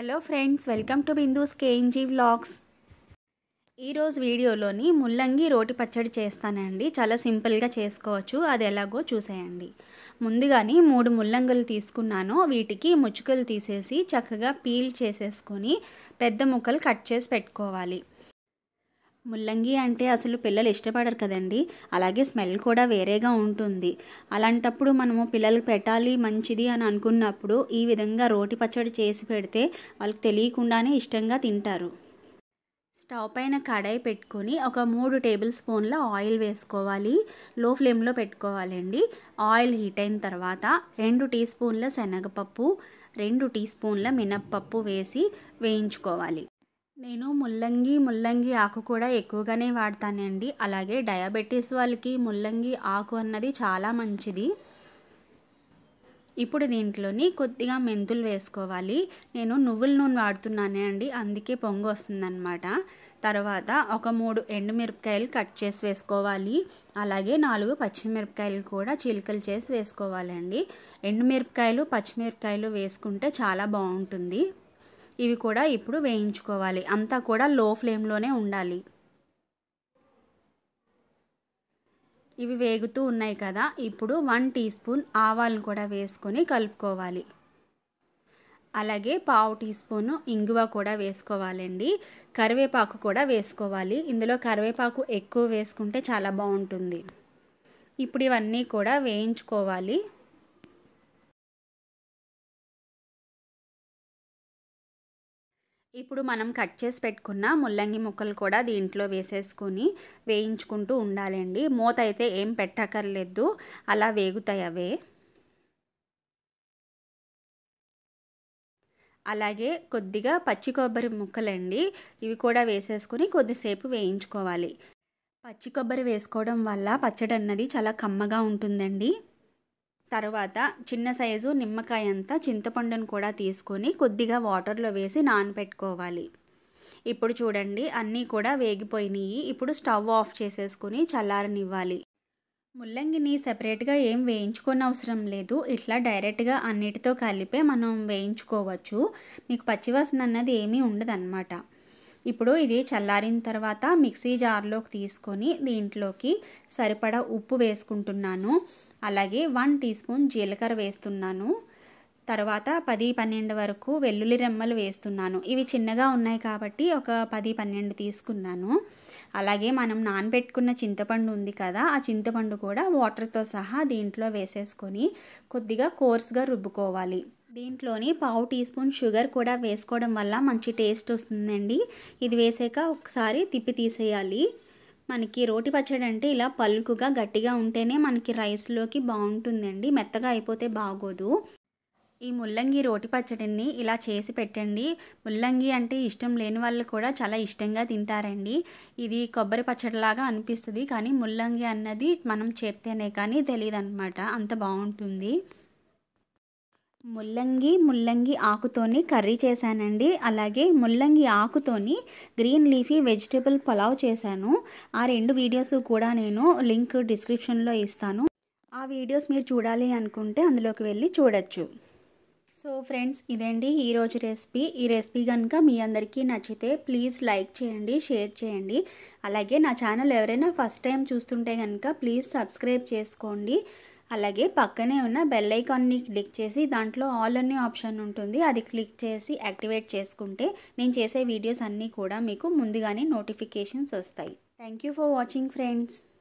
hello friends welcome to Bindu's KNG vlogs ఈరోజు వీడియోలోని ముల్లంగి రోటి పచ్చడి చేస్తానండి చాలా సింపుల్గా చేసుకోవచ్చు అది ఎలాగో చూసేయండి ముందుగానే మూడు ముల్లంగులు తీసుకున్నాను వీటికి ముచ్చుకలు తీసేసి చక్కగా పీల్ చేసేసుకొని పెద్ద ముక్కలు కట్ చేసి పెట్టుకోవాలి ముల్లంగి అంటే అసలు పిల్లలు ఇష్టపడరు కదండి అలాగే స్మెల్ కూడా వేరేగా ఉంటుంది అలాంటప్పుడు మనము పిల్లలకు పెట్టాలి మంచిది అని అనుకున్నప్పుడు ఈ విధంగా రోటి పచ్చడి చేసి పెడితే వాళ్ళకి తెలియకుండానే ఇష్టంగా తింటారు స్టవ్ పైన కడాయి పెట్టుకొని ఒక మూడు టేబుల్ స్పూన్ల ఆయిల్ వేసుకోవాలి లో ఫ్లేమ్లో పెట్టుకోవాలండి ఆయిల్ హీట్ అయిన తర్వాత రెండు టీ స్పూన్ల శనగపప్పు రెండు టీ స్పూన్ల మినప్పప్పు వేసి వేయించుకోవాలి నేను ముల్లంగి ముల్లంగి ఆకు కూడా ఎక్కువగానే వాడతానండి అలాగే డయాబెటీస్ వాళ్ళకి ముల్లంగి ఆకు అన్నది చాలా మంచిది ఇప్పుడు దీంట్లోని కొద్దిగా మెంతులు వేసుకోవాలి నేను నువ్వుల నూనె వాడుతున్నానే అండి అందుకే పొంగు వస్తుందన్నమాట తర్వాత ఒక మూడు ఎండుమిరపకాయలు కట్ చేసి వేసుకోవాలి అలాగే నాలుగు పచ్చిమిరపకాయలు కూడా చీలికలు చేసి వేసుకోవాలండి ఎండుమిరపకాయలు పచ్చిమిరపకాయలు వేసుకుంటే చాలా బాగుంటుంది ఇవి కూడా ఇప్పుడు వేయించుకోవాలి అంతా కూడా లో ఫ్లేమ్లోనే ఉండాలి ఇవి వేగుతూ ఉన్నాయి కదా ఇప్పుడు వన్ టీ స్పూన్ ఆవాలను కూడా వేసుకొని కలుపుకోవాలి అలాగే పావు టీ స్పూను ఇంగువ కూడా వేసుకోవాలండి కరివేపాకు కూడా వేసుకోవాలి ఇందులో కరివేపాకు ఎక్కువ వేసుకుంటే చాలా బాగుంటుంది ఇప్పుడు ఇవన్నీ కూడా వేయించుకోవాలి ఇప్పుడు మనం కట్ చేసి పెట్టుకున్న ముల్లంగి ముక్కలు కూడా దీంట్లో వేసేసుకొని వేయించుకుంటూ ఉండాలండి మూత అయితే ఏం పెట్టక్కర్లేదు అలా వేగుతాయి అవే అలాగే కొద్దిగా పచ్చి కొబ్బరి ముక్కలండి ఇవి కూడా వేసేసుకుని కొద్దిసేపు వేయించుకోవాలి పచ్చి కొబ్బరి వేసుకోవడం వల్ల పచ్చడి అన్నది చాలా కమ్మగా ఉంటుందండి తర్వాత చిన్న సైజు నిమ్మకాయ అంతా చింతపండును కూడా తీసుకొని కొద్దిగా వాటర్లో వేసి నానబెట్టుకోవాలి ఇప్పుడు చూడండి అన్నీ కూడా వేగిపోయినాయి ఇప్పుడు స్టవ్ ఆఫ్ చేసేసుకుని చల్లారనివ్వాలి ముల్లంగిని సెపరేట్గా ఏం వేయించుకోని అవసరం లేదు ఇట్లా డైరెక్ట్గా అన్నిటితో కలిపే మనం వేయించుకోవచ్చు మీకు పచ్చివాసన అన్నది ఏమీ ఉండదన్నమాట ఇప్పుడు ఇది చల్లారిన తర్వాత మిక్సీ జార్లోకి తీసుకొని దీంట్లోకి సరిపడా ఉప్పు వేసుకుంటున్నాను అలాగే వన్ టీ స్పూన్ జీలకర్ర వేస్తున్నాను తర్వాత పది పన్నెండు వరకు వెల్లుల్లి రెమ్మలు వేస్తున్నాను ఇవి చిన్నగా ఉన్నాయి కాబట్టి ఒక పది పన్నెండు తీసుకున్నాను అలాగే మనం నానబెట్టుకున్న చింతపండు ఉంది కదా ఆ చింతపండు కూడా వాటర్తో సహా దీంట్లో వేసేసుకొని కొద్దిగా కోర్స్గా రుబ్బుకోవాలి దీంట్లోని పావు టీ స్పూన్ షుగర్ కూడా వేసుకోవడం వల్ల మంచి టేస్ట్ వస్తుందండి ఇది వేసాక ఒకసారి తిప్పి తీసేయాలి మనకి రోటి పచ్చడి అంటే ఇలా పలుకుగా గట్టిగా ఉంటేనే మనకి రైస్లోకి బాగుంటుందండి మెత్తగా అయిపోతే బాగోదు ఈ ముల్లంగి రోటి పచ్చడిని ఇలా చేసి పెట్టండి ముల్లంగి అంటే ఇష్టం లేని వాళ్ళు కూడా చాలా ఇష్టంగా తింటారండి ఇది కొబ్బరి పచ్చడిలాగా అనిపిస్తుంది కానీ ముల్లంగి అన్నది మనం చెప్తేనే కానీ తెలియదు అనమాట అంత బాగుంటుంది ముల్లంగి ముల్లంగి ఆకుతోని కర్రీ చేశానండి అలాగే ముల్లంగి ఆకుతోని గ్రీన్ లీఫీ వెజిటేబుల్ పులావ్ చేశాను ఆ రెండు వీడియోస్ కూడా నేను లింక్ డిస్క్రిప్షన్లో ఇస్తాను ఆ వీడియోస్ మీరు చూడాలి అనుకుంటే అందులోకి వెళ్ళి చూడొచ్చు సో ఫ్రెండ్స్ ఇదండి ఈరోజు రెసిపీ ఈ రెసిపీ కనుక మీ అందరికీ నచ్చితే ప్లీజ్ లైక్ చేయండి షేర్ చేయండి అలాగే నా ఛానల్ ఎవరైనా ఫస్ట్ టైం చూస్తుంటే కనుక ప్లీజ్ సబ్స్క్రైబ్ చేసుకోండి అలాగే పక్కనే ఉన్న బెల్ ఐకాన్ని క్లిక్ చేసి దాంట్లో ఆల్ అనే ఆప్షన్ ఉంటుంది అది క్లిక్ చేసి యాక్టివేట్ చేసుకుంటే నేను చేసే వీడియోస్ అన్నీ కూడా మీకు ముందుగానే నోటిఫికేషన్స్ వస్తాయి thank you for watching friends